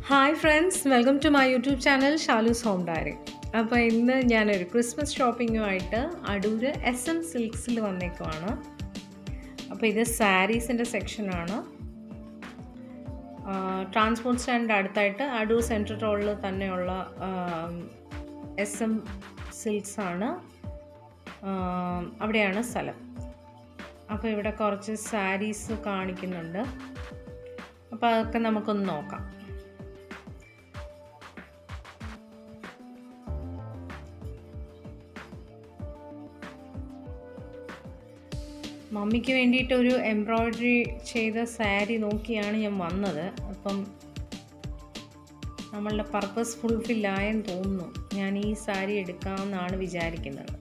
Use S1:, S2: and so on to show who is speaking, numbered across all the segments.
S1: Hi friends welcome to my YouTube channel Shaloo's home diary അപ്പോൾ ഇന്ന് ഞാനൊരു ക്രിസ്മസ് ഷോപ്പിങ്ങുമായിട്ട് അടൂർ എസ് എം സിൽക്സിൽ വന്നേക്കുവാണ് അപ്പോൾ ഇത് സാരീസിൻ്റെ സെക്ഷനാണ് ട്രാൻസ്പോർട്ട് സ്റ്റാൻഡിൻ്റെ അടുത്തായിട്ട് അടൂർ സെൻട്രൽ റോഡിൽ തന്നെയുള്ള എസ് എം സിൽക്സ് ആണ് അവിടെയാണ് സ്ഥലം അപ്പോൾ ഇവിടെ കുറച്ച് സാരീസ് കാണിക്കുന്നുണ്ട് അപ്പോൾ അതൊക്കെ നമുക്കൊന്ന് നോക്കാം മമ്മിക്ക് വേണ്ടിയിട്ട് ഒരു എംബ്രോയ്ഡറി ചെയ്ത സാരി നോക്കിയാണ് ഞാൻ വന്നത് അപ്പം നമ്മളുടെ പർപ്പസ് ഫുൾഫിൽ ആയെന്ന് തോന്നുന്നു ഞാൻ ഈ സാരി എടുക്കാമെന്നാണ് വിചാരിക്കുന്നത്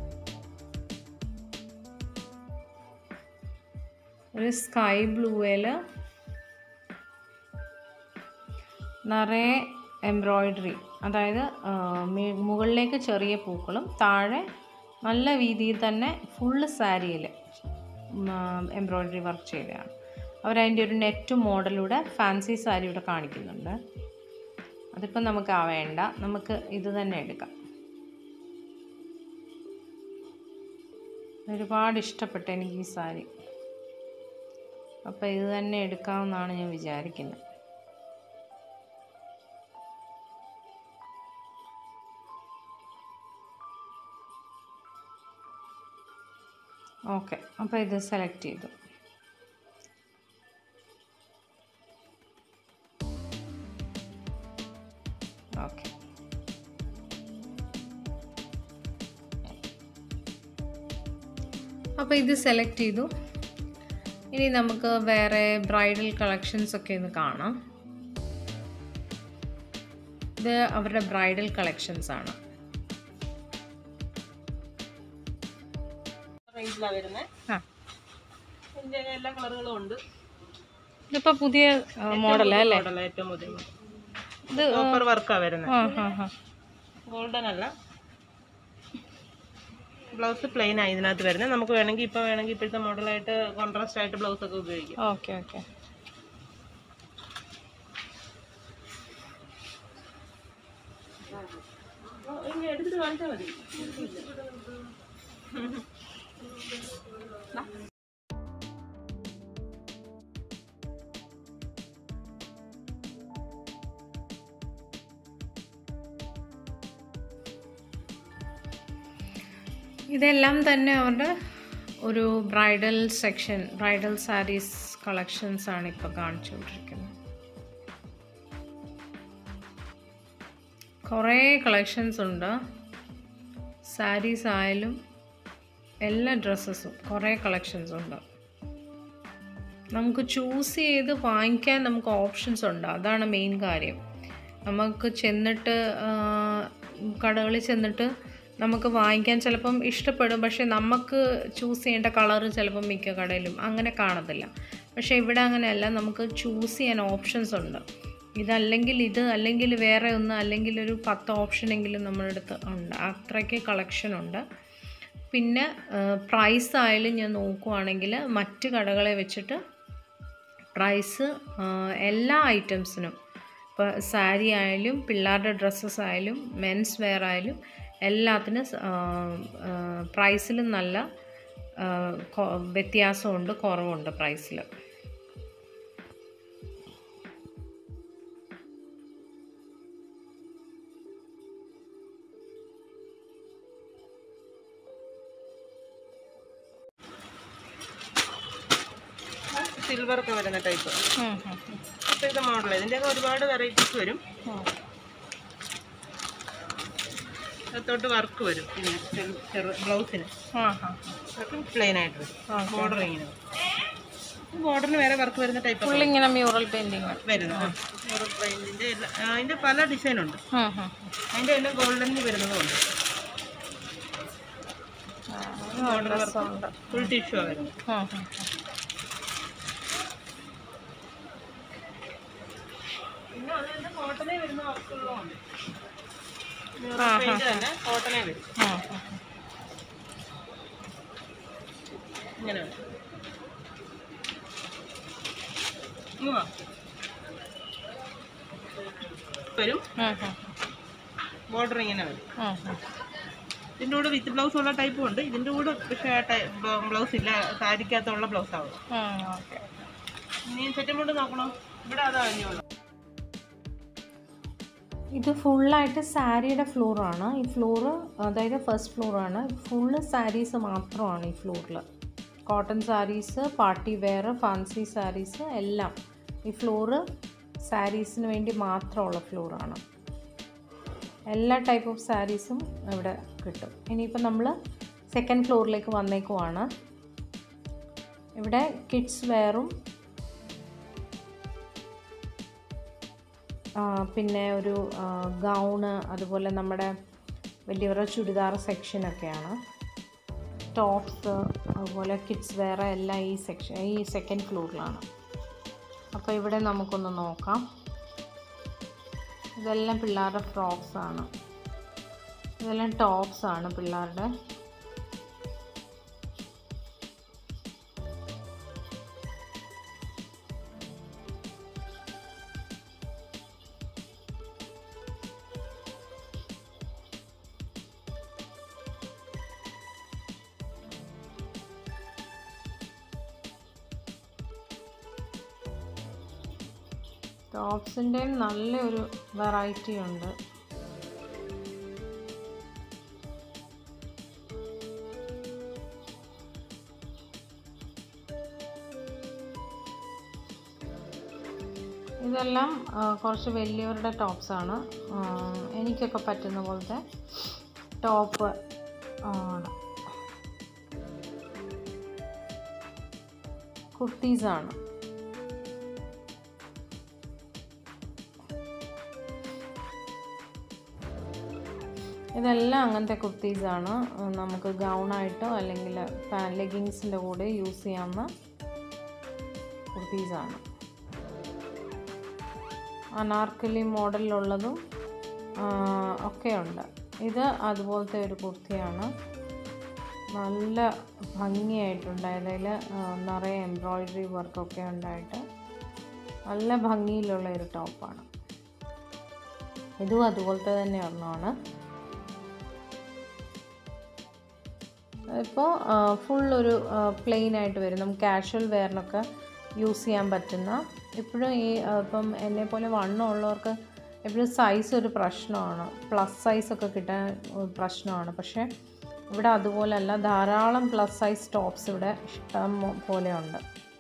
S1: ഒരു സ്കൈ ബ്ലൂവേൽ നിറയെ എംബ്രോയ്ഡറി അതായത് മുകളിലേക്ക് ചെറിയ പൂക്കളും താഴെ നല്ല രീതിയിൽ തന്നെ ഫുള്ള് സാരിയിൽ എംബ്രോയ്ഡറി വർക്ക് ചെയ്തതാണ് അവരതിൻ്റെ ഒരു നെറ്റ് മോഡലൂടെ ഫാൻസി സാരി ഇവിടെ കാണിക്കുന്നുണ്ട് അതിപ്പം നമുക്ക് ആ വേണ്ട നമുക്ക് ഇത് തന്നെ എടുക്കാം ഒരുപാട് ഇഷ്ടപ്പെട്ടു എനിക്ക് ഈ സാരി അപ്പോൾ ഇത് തന്നെ എടുക്കാമെന്നാണ് ഞാൻ വിചാരിക്കുന്നത് ഓക്കെ അപ്പോൾ ഇത് സെലക്ട് ചെയ്തു ഓക്കെ അപ്പോൾ ഇത് സെലക്ട് ചെയ്തു ഇനി നമുക്ക് വേറെ ബ്രൈഡൽ കളക്ഷൻസ് ഒക്കെ ഒന്ന് കാണാം ഇത് അവരുടെ ബ്രൈഡൽ കളക്ഷൻസ് ആണ്
S2: റേഞ്ചിലാണ് വരുന്നത്
S1: ആ
S2: ഇതിൻ്റെ എല്ലാ കളറുകളും ഉണ്ട്
S1: ഇതിപ്പോൾ പുതിയ മോഡലാ അല്ലേ
S2: മോഡൽ ഏറ്റവും പുതിയ
S1: ഇത്
S2: കോപ്പർ വർക്കാണ് വരുന്നത്
S1: ആ ഹാ ഹാ
S2: ഗോൾഡൻ അല്ല ബ്ലൗസ് പ്ലെയിൻ ആയി ഇതിനകത്ത് വരുന്നത് നമുക്ക് വേണമെങ്കിൽ ഇപ്പോൾ വേണമെങ്കിൽ ഇപ്പോഴത്തെ മോഡലായിട്ട് കോൺട്രാസ്റ്റ് ആയിട്ട് ബ്ലൗസ് ഒക്കെ ഉപയോഗിക്കാം
S1: ഓക്കെ ഓക്കെ
S2: ഇനി എടുത്തിട്ട് കാണിച്ചാൽ മതി
S1: ഇതെല്ലാം തന്നെ അവരുടെ ഒരു bridal section bridal saris collections ആണ് ഇപ്പോൾ കാണിച്ചുകൊണ്ടിരിക്കുന്നത് കുറേ കളക്ഷൻസ് ഉണ്ട് സാരീസ് ആയാലും എല്ലാ ഡ്രസ്സസും കുറേ കളക്ഷൻസ് ഉണ്ട് നമുക്ക് ചൂസ് ചെയ്ത് വാങ്ങിക്കാൻ നമുക്ക് ഓപ്ഷൻസ് ഉണ്ട് അതാണ് മെയിൻ കാര്യം നമുക്ക് ചെന്നിട്ട് കടകളിൽ ചെന്നിട്ട് നമുക്ക് വാങ്ങിക്കാൻ ചിലപ്പം ഇഷ്ടപ്പെടും പക്ഷേ നമുക്ക് ചൂസ് ചെയ്യേണ്ട കളറ് ചിലപ്പം മിക്ക കടയിലും അങ്ങനെ കാണത്തില്ല പക്ഷേ ഇവിടെ അങ്ങനെയല്ല നമുക്ക് ചൂസ് ചെയ്യാൻ ഓപ്ഷൻസ് ഉണ്ട് ഇതല്ലെങ്കിൽ ഇത് അല്ലെങ്കിൽ വേറെ ഒന്ന് അല്ലെങ്കിൽ ഒരു പത്ത് ഓപ്ഷനെങ്കിലും നമ്മുടെ അടുത്ത് ഉണ്ട് അത്രയ്ക്ക് കളക്ഷൻ ഉണ്ട് പിന്നെ പ്രൈസ് ആയാലും ഞാൻ നോക്കുവാണെങ്കിൽ മറ്റ് കടകളെ വെച്ചിട്ട് പ്രൈസ് എല്ലാ ഐറ്റംസിനും ഇപ്പോൾ സാരി ആയാലും പിള്ളേരുടെ ഡ്രസ്സസ് ആയാലും മെൻസ് വെയർ ആയാലും എല്ലാത്തിനും പ്രൈസിലും നല്ല വ്യത്യാസമുണ്ട് കുറവുണ്ട് പ്രൈസിൽ
S2: സിൽവർ ഒക്കെ വരുന്ന ടൈപ്പ് ഇപ്പോഴത്തെ മോഡൽ ഇതിൻ്റെയൊക്കെ ഒരുപാട് വെറൈറ്റീസ് വരും അകത്തോട്ട് വർക്ക് വരും ബ്ലൗസിന് അതൊക്കെ പ്ലെയിൻ ആയിട്ട് വരും ബോർഡർ ഇങ്ങനെ ബോർഡറിന് വേറെ വർക്ക് വരുന്ന ടൈപ്പ്
S1: ഫുൾ ഇങ്ങനെ മ്യൂറൽ പെയിൻറ്റിങ്
S2: വരുന്നത് ബോർഡർ പ്ലെയിനിൻ്റെ അതിൻ്റെ പല ഡിസൈൻ ഉണ്ട് അതിൻ്റെ എല്ലാം ഗോൾഡനിൽ വരുന്നതുണ്ട് ബോർഡർ വർക്ക് ഫുൾ ടിഷ്യൂ ആണ് വരുന്നത് പിന്നെ അതിന്റെ കോട്ടനെ വരുന്ന വർക്കുള്ളതുണ്ട് തന്നെ കോട്ടനെ വരും ഇങ്ങനെ വരും ഇങ്ങ് വാ. വരും ബോർഡർ ഇങ്ങനെ വരും ഇതിൻ്റെ കൂടെ വിത്ത് ബ്ലൗസ് ഉള്ള ടൈപ്പും ഉണ്ട് ഇതിൻ്റെ കൂടെ പക്ഷേ ബ്ലൗസ് ഇല്ല സാരിക്കകത്തുള്ള ബ്ലൗസ് ആവും
S1: ഓക്കെ
S2: ഇനി സെറ്റും കൊണ്ട് നോക്കണോ ഇവിടെ അതാ കഴിഞ്ഞുള്ളൂ
S1: ഇത് ഫുള്ളായിട്ട് സാരിയുടെ ഫ്ലോറാണ് ഈ ഫ്ലോറ് അതായത് ഫസ്റ്റ് ഫ്ലോറാണ് ഫുള്ള് സാരീസ് മാത്രമാണ് ഈ ഫ്ലോറിൽ cotton saris party wear fancy saris എല്ലാം ഈ ഫ്ലോറ് സാരീസിന് വേണ്ടി മാത്രമുള്ള ഫ്ലോറാണ് എല്ലാ ടൈപ്പ് ഓഫ് സാരീസും ഇവിടെ കിട്ടും ഇനിയിപ്പോൾ നമ്മൾ സെക്കൻഡ് ഫ്ലോറിലേക്ക് വന്നേക്കുവാണ് ഇവിടെ കിഡ്സ് വെയറും ആ, പിന്നെ ഒരു ഗൗണ് അതുപോലെ നമ്മുടെ വലിയവരുടെ ചുരിദാർ സെക്ഷനൊക്കെയാണ് ടോപ്സ് അതുപോലെ കിഡ്സ് വെയർ എല്ലാം ഈ സെക്ഷൻ ഈ സെക്കൻഡ് ഫ്ലോറിലാണ് അപ്പോൾ ഇവിടെ നമുക്കൊന്ന് നോക്കാം ഇതെല്ലാം പിള്ളേരുടെ ഫ്രോക്സ് ആണ് ഇതെല്ലാം ടോപ്സ് ആണ് പിള്ളേരുടെ ടോപ്സിൻ്റെയും നല്ലൊരു വെറൈറ്റി ഉണ്ട് ഇതെല്ലാം ആ, കുറച്ച് വലിയവരുടെ ടോപ്സാണ് എനിക്കൊക്കെ പറ്റുന്ന പോലത്തെ ടോപ്പ് ആണ് കുർത്തീസാണ് ഇതെല്ലാം അങ്ങനത്തെ കുർത്തീസാണ് നമുക്ക് ഗൗണായിട്ടോ അല്ലെങ്കിൽ പാൻ ലെഗിങ്സിൻ്റെ കൂടെ യൂസ് ചെയ്യാവുന്ന കുർത്തീസാണ് അനാർക്കലി മോഡലിലുള്ളതും ഒക്കെ ഉണ്ട് ഇത് അതുപോലത്തെ ഒരു കുർത്തിയാണ് നല്ല ഭംഗിയായിട്ടുണ്ട് അതിൽ നിറയെ എംബ്രോയ്ഡറി വർക്കൊക്കെ ഉണ്ടായിട്ട് നല്ല ഭംഗിയിലുള്ള ഒരു ടോപ്പാണ് ഇതും അതുപോലത്തെ തന്നെ ഒരെണ്ണമാണ് ഇപ്പോൾ ഫുൾ ഒരു പ്ലെയിൻ ആയിട്ട് വരും നമുക്ക് കാഷ്വൽ വെയറിനൊക്കെ യൂസ് ചെയ്യാൻ പറ്റുന്ന എപ്പോഴും ഈ ആ, ഇപ്പം എന്നെ പോലെ വണ്ണം ഉള്ളവർക്ക് എപ്പോഴും സൈസ് ഒരു പ്രശ്നമാണ് പ്ലസ് സൈസൊക്കെ കിട്ടാൻ ഒരു പ്രശ്നമാണ് പക്ഷേ ഇവിടെ അതുപോലല്ല ധാരാളം പ്ലസ് സൈസ് ടോപ്സ് ഇവിടെ ഇഷ്ടം പോലെ ഉണ്ട്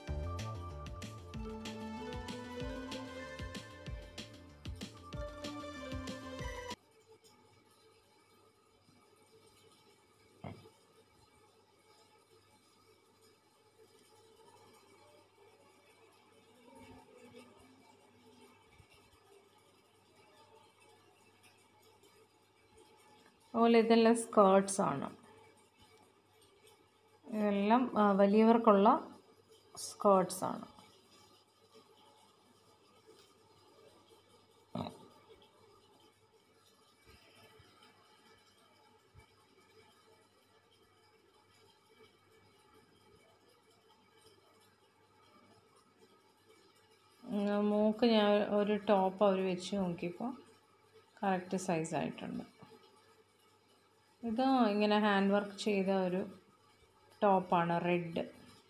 S1: അതുപോലെ ഇതെല്ലാം സ്കേർട്സ് ആണ് ഇതെല്ലാം ആ, വലിയവർക്കുള്ള സ്കേർട്സ് ആണ് ഉം, മൂക്ക് ഞാൻ ഒരു ടോപ്പ് അവർ വെച്ച് നോക്കിയപ്പോൾ കറക്റ്റ് സൈസ് ആയിട്ടുണ്ട് ഇത് ഇങ്ങനെ ഹാൻഡ് വർക്ക് ചെയ്ത ഒരു ടോപ്പാണ് റെഡ്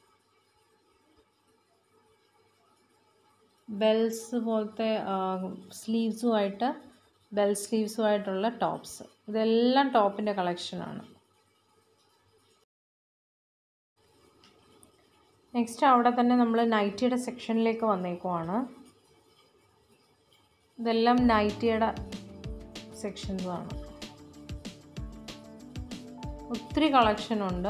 S1: ബെൽസ് പോലത്തെ സ്ലീവ്സുമായിട്ട് ബെൽ സ്ലീവ്സുമായിട്ടുള്ള ടോപ്സ് ഇതെല്ലാം ടോപ്പിൻ്റെ കളക്ഷനാണ് നെക്സ്റ്റ് അവിടെ തന്നെ നമ്മൾ നൈറ്റിയുടെ സെക്ഷനിലേക്ക് വന്നേക്കുവാണ് ഇതെല്ലാം നൈറ്റിയുടെ സെക്ഷൻസാണ് ഒത്തിരി കളക്ഷൻ ഉണ്ട്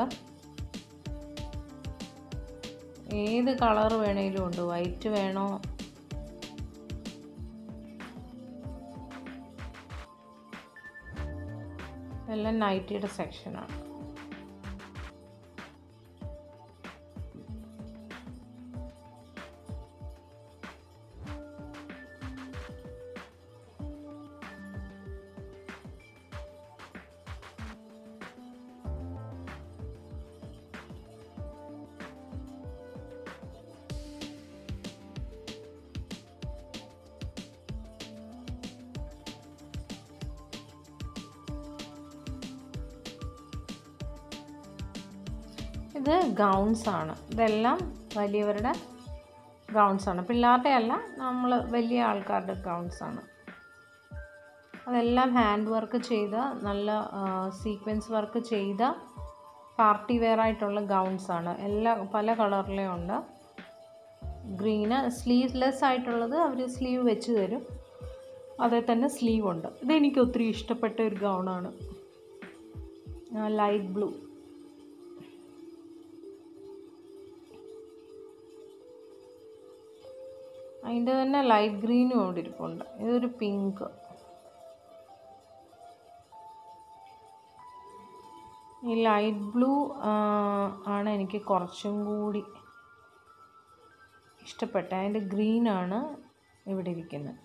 S1: ഏത് കളർ വേണേലും ഉണ്ട് വൈറ്റ് വേണോ എല്ലാം നൈറ്റിയുടെ സെക്ഷനാണ് ഇത് ഗൗൺസ് ആണ് ഇതെല്ലാം വലിയവരുടെ ഗൗൺസ് ആണ് പിള്ളേരുടെ അല്ല നമ്മൾ വലിയ ആൾക്കാരുടെ ഗൗൺസ് ആണ് അതെല്ലാം ഹാൻഡ് വർക്ക് ചെയ്ത നല്ല സീക്വൻസ് വർക്ക് ചെയ്ത പാർട്ടി വെയർ ആയിട്ടുള്ള ഗൗൺസ് ആണ് എല്ലാ പല കളറിലും ഉണ്ട് ഗ്രീന് സ്ലീവ്ലെസ് ആയിട്ടുള്ളത് അവർ സ്ലീവ് വെച്ച് തരും അതേ തന്നെ സ്ലീവ് ഉണ്ട് ഇതെനിക്ക് ഒത്തിരി ഇഷ്ടപ്പെട്ട ഒരു ഗൗണാണ് ലൈറ്റ് ബ്ലൂ അതിൻ്റെ തന്നെ ലൈറ്റ് ഗ്രീനും അവിടെ ഇരിപ്പുണ്ട് ഇതൊരു പിങ്ക് ഈ ലൈറ്റ് ബ്ലൂ ആണ് എനിക്ക് കുറച്ചും കൂടി ഇഷ്ടപ്പെട്ടത് അതിൻ്റെ ഗ്രീനാണ് ഇവിടെ ഇരിക്കുന്നത്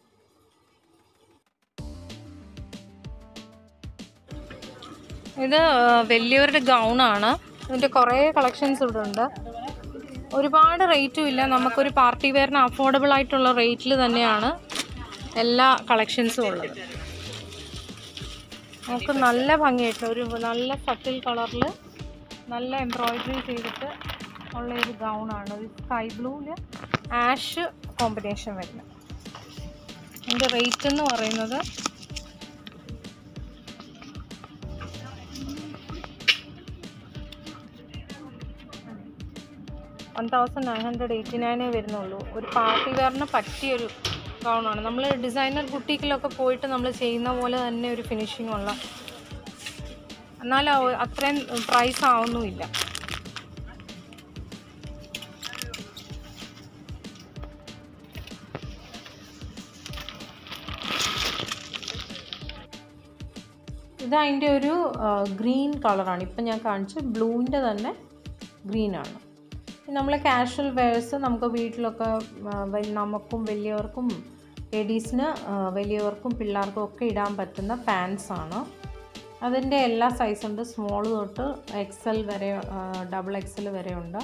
S1: ഇത് വലിയവരുടെ ഗൗണാണ് ഇതിൻ്റെ കുറേ കളക്ഷൻസ് ഇവിടെ ഉണ്ട് ഒരുപാട് റേറ്റും ഇല്ല നമുക്കൊരു പാർട്ടി വെയറിന് അഫോർഡബിൾ ആയിട്ടുള്ള റേറ്റിൽ തന്നെയാണ് എല്ലാ കളക്ഷൻസും ഉള്ളത് നമുക്ക് നല്ല ഭംഗിയായിട്ട് ഒരു നല്ല സട്ടിൽ കളറിൽ നല്ല എംബ്രോയിഡറി ചെയ്തിട്ട് ഉള്ള ഒരു ഗൗണാണ് ഒരു സ്കൈ ബ്ലൂവിൽ ആഷ് കോമ്പിനേഷൻ വരുന്നത് അതിൻ്റെ റേറ്റ് എന്ന് പറയുന്നത് one thousand nine hundred eighty നയനേ വരുന്നുള്ളൂ ഒരു പാർട്ടി വെയറിന് പറ്റിയൊരു ഗൗണാണ് നമ്മൾ ഡിസൈനർ ബുട്ടീക്കിലൊക്കെ പോയിട്ട് നമ്മൾ ചെയ്യുന്ന പോലെ തന്നെ ഒരു ഫിനിഷിംഗ് ഉള്ള എന്നാൽ ആ- അത്രയും പ്രൈസ് ആവുന്നുമില്ല ഇത് അതിൻ്റെ ഒരു ഗ്രീൻ കളറാണ് ഇപ്പം ഞാൻ കാണിച്ച ബ്ലൂവിൻ്റെ തന്നെ ഗ്രീനാണ് നമ്മൾ കാഷ്വൽ വെയർസ് നമുക്ക് വീട്ടിലൊക്കെ ആ, വൽ- നമുക്കും വലിയവർക്കും ലേഡീസിന് ആ, വലിയവർക്കും പിള്ളേർക്കും ഒക്കെ ഇടാൻ പറ്റുന്ന പാൻസ് ആണ് അതിൻ്റെ എല്ലാ സൈസുണ്ട് സ്മോൾ തൊട്ട് എക്സൽ വരെ ഡബിൾ എക്സൽ വരെ ഉണ്ട്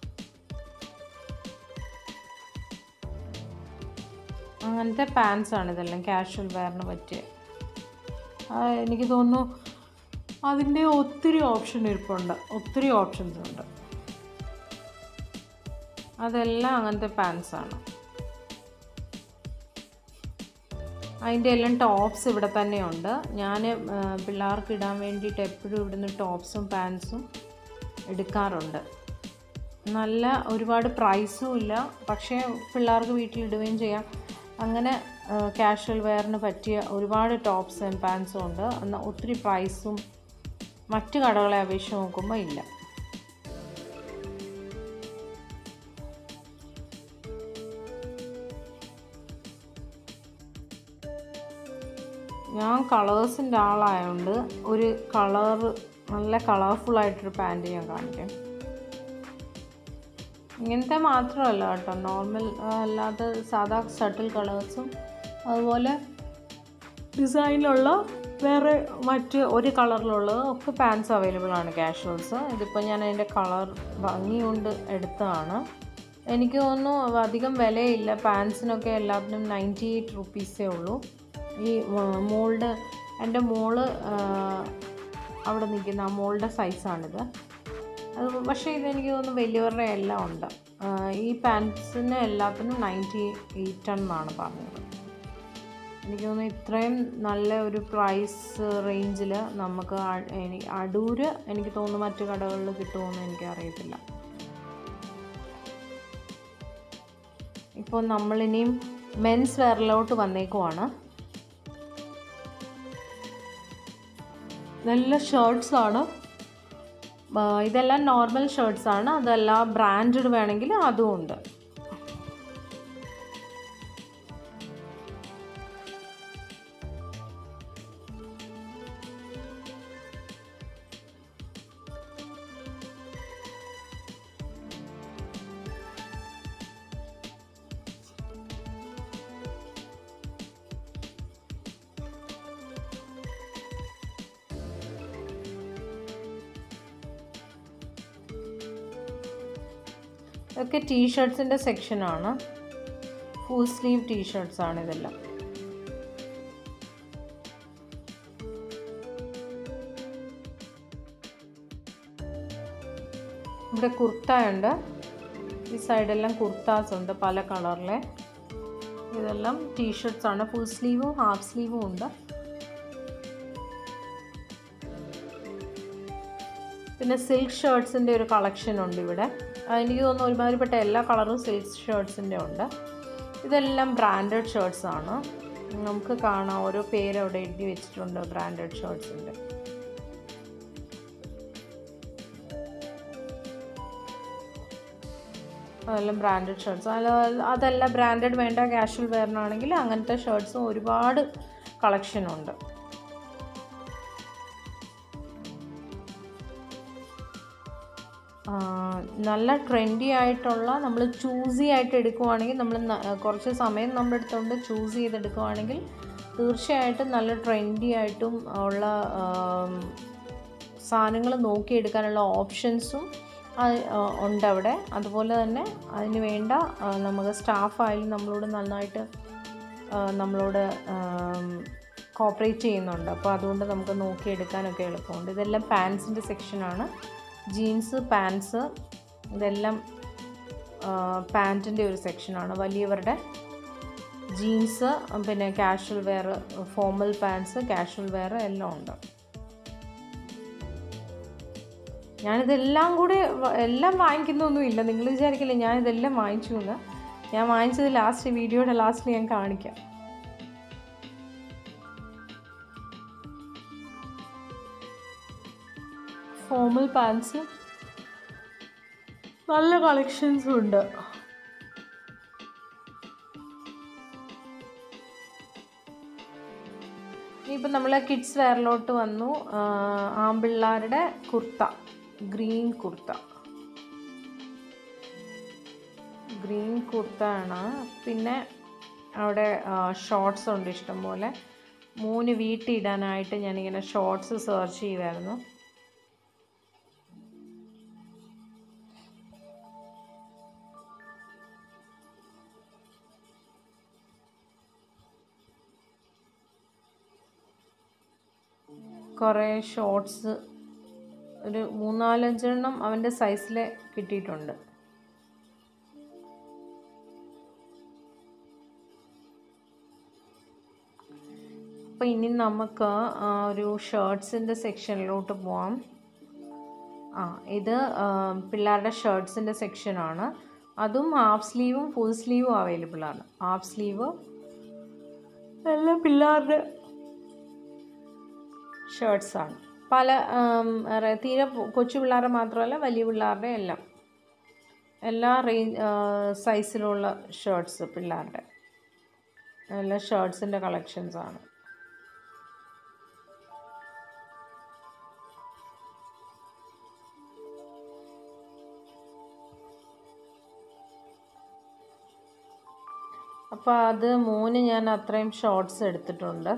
S1: അങ്ങനത്തെ പാൻസ് ആണ് ഇതെല്ലാം കാഷ്വൽ വെയറിന് പറ്റിയ ആ, എനിക്ക് തോന്നുന്നു അതിൻ്റെ ഒത്തിരി ഓപ്ഷൻ ഇരിപ്പുണ്ട് ഒത്തിരി ഓപ്ഷൻസ് ഉണ്ട് അതെല്ലാം അങ്ങനത്തെ പാൻസ് ആണ് അതിൻ്റെ എല്ലാം ടോപ്സ് ഇവിടെ തന്നെയുണ്ട് ഞാൻ പിള്ളേർക്ക് ഇടാൻ വേണ്ടിയിട്ട് എപ്പോഴും ഇവിടുന്ന് ടോപ്സും പാൻസും എടുക്കാറുണ്ട് നല്ല ഒരുപാട് പ്രൈസും ഇല്ല പക്ഷേ പിള്ളേർക്ക് വീട്ടിലിടുകയും ചെയ്യാം അങ്ങനെ കാഷ്വൽ വെയറിന് പറ്റിയ ഒരുപാട് ടോപ്സ് ആൻഡ് പാൻസും ഉണ്ട് എന്നാൽ ഒത്തിരി പ്രൈസും മറ്റു കടകളെ അപേക്ഷിച്ച് നോക്കുമ്പോൾ ഇല്ല ഞാൻ കളേഴ്സിൻ്റെ ആളായതുകൊണ്ട് ഒരു കളറ് നല്ല കളർഫുള്ളായിട്ടൊരു പാൻറ്റ് ഞാൻ കാണിക്കാം ഇങ്ങനത്തെ മാത്രമല്ല കേട്ടോ നോർമൽ അല്ലാതെ സാധാ സട്ടിൽ കളേഴ്സും അതുപോലെ ഡിസൈനിലുള്ള വേറെ മറ്റ് ഒരു കളറിലുള്ളത് ഒക്കെ പാൻസ് അവൈലബിൾ ആണ് കാഷ്വൽസ് ഇതിപ്പോൾ ഞാൻ അതിൻ്റെ കളർ ഭംഗി കൊണ്ട് എടുത്തതാണ് എനിക്ക് തോന്നുന്നു അധികം വിലയില്ല പാൻസിനൊക്കെ എല്ലാത്തിനും നയൻറ്റി എയ്റ്റ് റുപ്പീസേ ഉള്ളൂ ഈ മോൾഡ് എൻ്റെ മോള് ആ, അവിടെ നിൽക്കുന്ന ആ മോളുടെ സൈസാണിത് അത് പക്ഷേ ഇതെനിക്ക് തോന്നുന്നു വലിയവരുടെ എല്ലാം ഉണ്ട് ആ, ഈ പാൻസിന് എല്ലാത്തിനും നയൻറ്റി എയ്റ്റ് എന്നാണ് പറഞ്ഞത് എനിക്ക് തോന്നുന്നു ഇത്രയും നല്ല ഒരു പ്രൈസ് റേഞ്ചിൽ നമുക്ക് അ- എനി- അടൂര് എനിക്ക് തോന്നുന്നു മറ്റു കടകളിൽ കിട്ടുമെന്ന് എനിക്കറിയത്തില്ല ഇപ്പോൾ നമ്മളിനിയും മെൻസ് വെയറിലോട്ട് വന്നേക്കുവാണ് നല്ല ഷർട്ട്സ് ആണ് ആ, ഇതെല്ലാം നോർമൽ ഷർട്ട്സ് ആണ് അതെല്ലാം ബ്രാൻഡഡ് വേണമെങ്കിൽ അതും ഉണ്ട് ഇതൊക്കെ ടീഷർട്സിൻ്റെ സെക്ഷനാണ് ഫുൾ സ്ലീവ് ടീഷർട്സ് ആണ് ഇതെല്ലാം ഇവിടെ കുർത്ത ഉണ്ട് ഈ സൈഡെല്ലാം കുർത്താസ് ഉണ്ട് പല കളറിലെ ഇതെല്ലാം ടീഷർട്സ് ആണ് ഫുൾ സ്ലീവും ഹാഫ് സ്ലീവും ഉണ്ട് പിന്നെ സിൽക്ക് ഷർട്ട്സിൻ്റെ ഒരു കളക്ഷൻ ഉണ്ട് ഇവിടെ എനിക്ക് തോന്നുന്നു ഒരുമാതിരിപ്പെട്ട എല്ലാ കളറും സിൽക്ക് ഷർട്ട്സിൻ്റെ ഉണ്ട് ഇതെല്ലാം ബ്രാൻഡഡ് ഷർട്ട്സ് ആണ് നമുക്ക് കാണാം ഓരോ പേര് അവിടെ എഴുതി വെച്ചിട്ടുണ്ട് ബ്രാൻഡഡ് ഷർട്ട്സിൻ്റെ അതെല്ലാം ബ്രാൻഡഡ് ഷർട്ട്സ് അല്ല അതല്ല ബ്രാൻഡഡ് വേണ്ട കാഷ്വൽ വെയറിനാണെങ്കിൽ അങ്ങനത്തെ ഷർട്ട്സും ഒരുപാട് കളക്ഷൻ ഉണ്ട് ആ, നല്ല ട്രെൻഡി ആയിട്ടുള്ള നമ്മൾ ചൂസി ആയിട്ട് എടുക്കുവാണെങ്കിൽ നമ്മൾ ന- കുറച്ച് സമയം നമ്മുടെ അടുത്തുകൊണ്ട് ചൂസ് ചെയ്തെടുക്കുവാണെങ്കിൽ തീർച്ചയായിട്ടും നല്ല ട്രെൻഡി ആയിട്ടും ഉള്ള സാധനങ്ങൾ നോക്കിയെടുക്കാനുള്ള ഓപ്ഷൻസും ഉണ്ട് അവിടെ അതുപോലെ തന്നെ അതിന് വേണ്ട ആ, നമുക്ക് സ്റ്റാഫായാലും നമ്മളോട് നന്നായിട്ട് ആ, നമ്മളോട് കോപ്പറേറ്റ് ചെയ്യുന്നുണ്ട് അപ്പോൾ അതുകൊണ്ട് നമുക്ക് നോക്കിയെടുക്കാനൊക്കെ എളുപ്പമുണ്ട് ഇതെല്ലാം പാൻസിൻ്റെ സെക്ഷനാണ് ജീൻസ് പാൻസ് ഇതെല്ലാം പാൻറ്റിൻ്റെ ഒരു സെക്ഷനാണ് വലിയവരുടെ ജീൻസ് പിന്നെ casual wear formal pants casual wear എല്ലാം ഉണ്ട് ഞാനിതെല്ലാം കൂടെ വ- എല്ലാം വാങ്ങിക്കുന്നൊന്നും ഇല്ല നിങ്ങൾ വിചാരിക്കില്ല ഞാൻ ഇതെല്ലാം വാങ്ങിച്ചു എന്ന് ഞാൻ വാങ്ങിച്ചത് ലാസ്റ്റ് വീഡിയോയുടെ ലാസ്റ്റിൽ ഞാൻ കാണിക്കാം ഫോമൽ പാൻസ് നല്ല കളക്ഷൻസും ഉണ്ട് ഇനിയിപ്പോൾ നമ്മൾ കിഡ്സ് വെയറിലോട്ട് വന്നു ആ, ആൺപിള്ളേരുടെ കുർത്ത ഗ്രീൻ കുർത്ത ഗ്രീൻ കുർത്ത ആണ് പിന്നെ അവിടെ ഷോർട്സ് ഉണ്ട് ഇഷ്ടംപോലെ മൂന്ന് വീട്ടിൽ ഇടാനായിട്ട് ഞാനിങ്ങനെ ഷോർട്സ് സെർച്ച് ചെയ്യുമായിരുന്നു കുറേ ഷോർട്സ് ഒരു മൂന്നാലഞ്ചെണ്ണം അവൻ്റെ സൈസിൽ കിട്ടിയിട്ടുണ്ട് അപ്പോൾ ഇനി നമുക്ക് ആ, ഒരു ഷർട്ട്സിൻ്റെ സെക്ഷനിലോട്ട് പോവാം ആ ഇത് ആ, പിള്ളേരുടെ ഷർട്ട്സിൻ്റെ സെക്ഷനാണ് അതും ഹാഫ് സ്ലീവും ഫുൾ സ്ലീവും അവൈലബിൾ ആണ് ഹാഫ് സ്ലീവ് എല്ലാം പിള്ളേരുടെ ഷർട്ട്സാണ് പല ആം, റ- തീരെ പൊ- കൊച്ചു പിള്ളേരുടെ മാത്രമല്ല വലിയ പിള്ളേരുടെ എല്ലാം എല്ലാ റേഞ്ച് സൈസിലുള്ള ഷർട്ട്സ് പിള്ളേരുടെ എല്ലാ ഷർട്ട്സിൻ്റെ കളക്ഷൻസാണ് അപ്പോൾ അത് മൂന്ന് ഞാൻ അത്രയും ഷോർട്സ് എടുത്തിട്ടുണ്ട്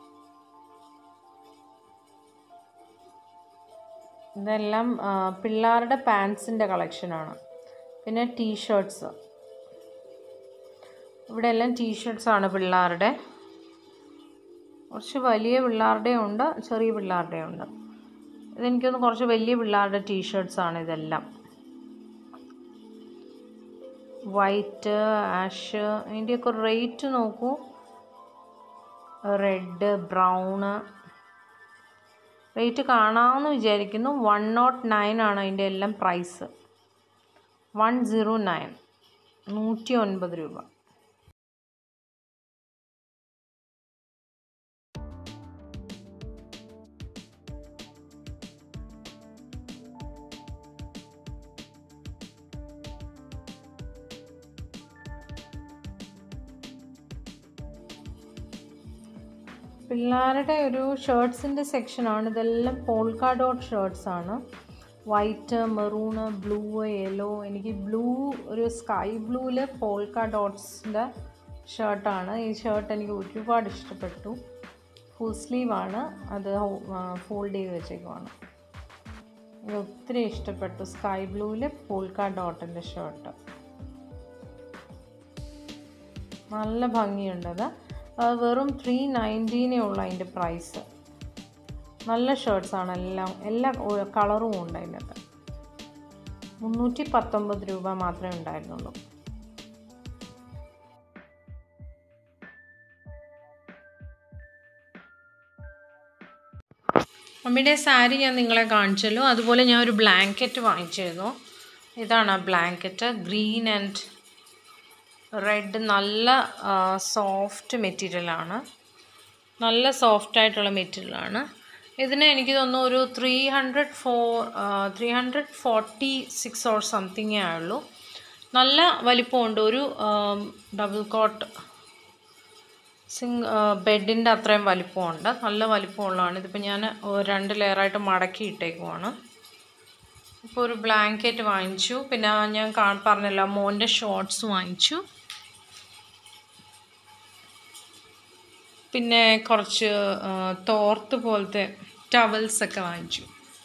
S1: ഇതെല്ലാം ആ, പിള്ളേരുടെ പാൻസിൻ്റെ കളക്ഷനാണ് പിന്നെ ടീഷർട്ട്സ് ഇവിടെ എല്ലാം ടീഷർട്ട്സ് ആണ് പിള്ളേരുടെ കുറച്ച് വലിയ പിള്ളേരുടെ ഉണ്ട് ചെറിയ പിള്ളേരുടെ ഉണ്ട് ഇതെനിക്കൊന്ന് കുറച്ച് വലിയ പിള്ളേരുടെ ടീഷർട്ട്സ് ആണ് ഇതെല്ലാം വൈറ്റ് ആഷ് അതിൻ്റെയൊക്കെ റേറ്റ് നോക്കൂ റെഡ് ബ്രൗണ് റേറ്റ് കാണാമെന്ന് വിചാരിക്കുന്നു വൺ നോട്ട് നയൻ ആണ് അതിൻ്റെ എല്ലാം പ്രൈസ് വൺ സീറോ നയൻ നൂറ്റി ഒൻപത് രൂപ പിള്ളേരുടെ ഒരു ഷർട്ട്സിൻ്റെ സെക്ഷനാണ് ഇതെല്ലാം പോൾക്ക ഡോട്ട് ഷർട്ട്സ് ആണ് വൈറ്റ് മെറൂണ് ബ്ലൂ യെല്ലോ എനിക്ക് ബ്ലൂ ഒരു സ്കൈ ബ്ലൂവിൽ പോൾക്ക ഡോട്ട്സിൻ്റെ ഷർട്ടാണ് ഈ ഷർട്ട് എനിക്ക് ഒരുപാട് ഇഷ്ടപ്പെട്ടു ഫുൾ സ്ലീവാണ് അത് ഫോൾഡ് ചെയ്ത് വെച്ചേക്കുവാണ് എനിക്ക് ഒത്തിരി ഇഷ്ടപ്പെട്ടു സ്കൈ ബ്ലൂവിൽ പോൾക്ക ഡോട്ടിൻ്റെ ഷർട്ട് നല്ല ഭംഗിയുണ്ടത് അത് വെറും ത്രീ നയൻറ്റീനേ ഉള്ളൂ അതിൻ്റെ പ്രൈസ് നല്ല ഷർട്ട്സാണ് എല്ലാം എല്ലാ കളറും ഉണ്ട് അതിനകത്ത് മുന്നൂറ്റി പത്തൊമ്പത് രൂപ മാത്രമേ ഉണ്ടായിരുന്നുള്ളൂ മമ്മിയുടെ സാരി ഞാൻ നിങ്ങളെ കാണിച്ചല്ലോ അതുപോലെ ഞാൻ ഒരു ബ്ലാങ്കറ്റ് വാങ്ങിച്ചിരുന്നു ഇതാണ് ആ ബ്ലാങ്കറ്റ് ഗ്രീൻ ആൻഡ് റെഡ് നല്ല സോഫ്റ്റ് മെറ്റീരിയലാണ് നല്ല സോഫ്റ്റ് ആയിട്ടുള്ള മെറ്റീരിയലാണ് ഇതിന് എനിക്ക് തോന്നുന്നു ഒരു three hundred four three hundred forty six or സംതിങ്ങേ ആയുള്ളൂ നല്ല വലിപ്പമുണ്ട് ഒരു ഡബിൾ കോട്ട് സിംഗ് ബെഡിൻ്റെ അത്രയും വലിപ്പമുണ്ട് നല്ല വലിപ്പമുള്ളതാണ് ഇതിപ്പോൾ ഞാൻ രണ്ട് ലെയറായിട്ട് മടക്കി ഇട്ടേക്കുവാണ് ഇപ്പോൾ ഒരു ബ്ലാങ്കറ്റ് വാങ്ങിച്ചു പിന്നെ ഞാൻ കാ പറഞ്ഞല്ലോ മോൻ്റെ ഷോർട്സ് വാങ്ങിച്ചു പിന്നെ കുറച്ച് തോർത്ത് പോലത്തെ ടവൽസ് ഒക്കെ വാങ്ങിച്ചു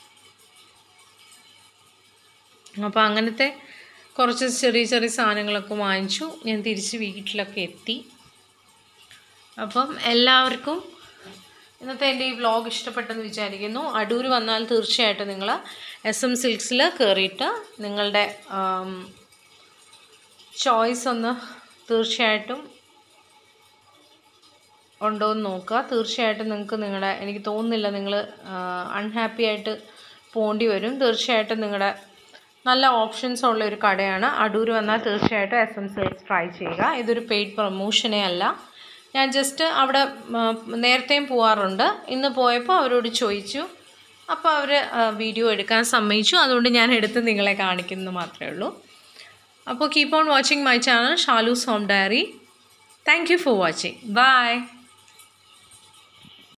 S1: അപ്പോൾ അങ്ങനത്തെ കുറച്ച് ചെറിയ ചെറിയ സാധനങ്ങളൊക്കെ വാങ്ങിച്ചു ഞാൻ തിരിച്ച് വീട്ടിലൊക്കെ എത്തി അപ്പം എല്ലാവർക്കും ഇന്നത്തെ എൻ്റെ ഈ വ്ലോഗ് ഇഷ്ടപ്പെട്ടെന്ന് വിചാരിക്കുന്നു അടൂർ വന്നാൽ തീർച്ചയായിട്ടും നിങ്ങൾ എസ് എം സിൽക്സിൽ കയറിയിട്ട് നിങ്ങളുടെ ചോയ്സ് ഒന്ന് തീർച്ചയായിട്ടും ഉണ്ടോ എന്ന് നോക്കുക തീർച്ചയായിട്ടും നിങ്ങൾക്ക് നിങ്ങളുടെ എനിക്ക് തോന്നുന്നില്ല നിങ്ങൾ അൺഹാപ്പി ആയിട്ട് പോകേണ്ടി വരും തീർച്ചയായിട്ടും നിങ്ങളുടെ നല്ല ഓപ്ഷൻസ് ഉള്ള ഒരു കടയാണ് അടൂർ വന്നാൽ തീർച്ചയായിട്ടും എസ് എം സിൽക്സ് ട്രൈ ചെയ്യുക ഇതൊരു പെയ്ഡ് പ്രൊമോഷനേ അല്ല ഞാൻ ജസ്റ്റ് അവിടെ നേരത്തെയും പോവാറുണ്ട് ഇന്ന് പോയപ്പോൾ അവരോട് ചോദിച്ചു അപ്പോൾ അവർ വീഡിയോ എടുക്കാൻ സമ്മതിച്ചു അതുകൊണ്ട് ഞാൻ എടുത്ത് നിങ്ങളെ കാണിക്കുന്നത് മാത്രമേ ഉള്ളൂ അപ്പോൾ keep on watching my channel Shaloo's home diary thank you for watching by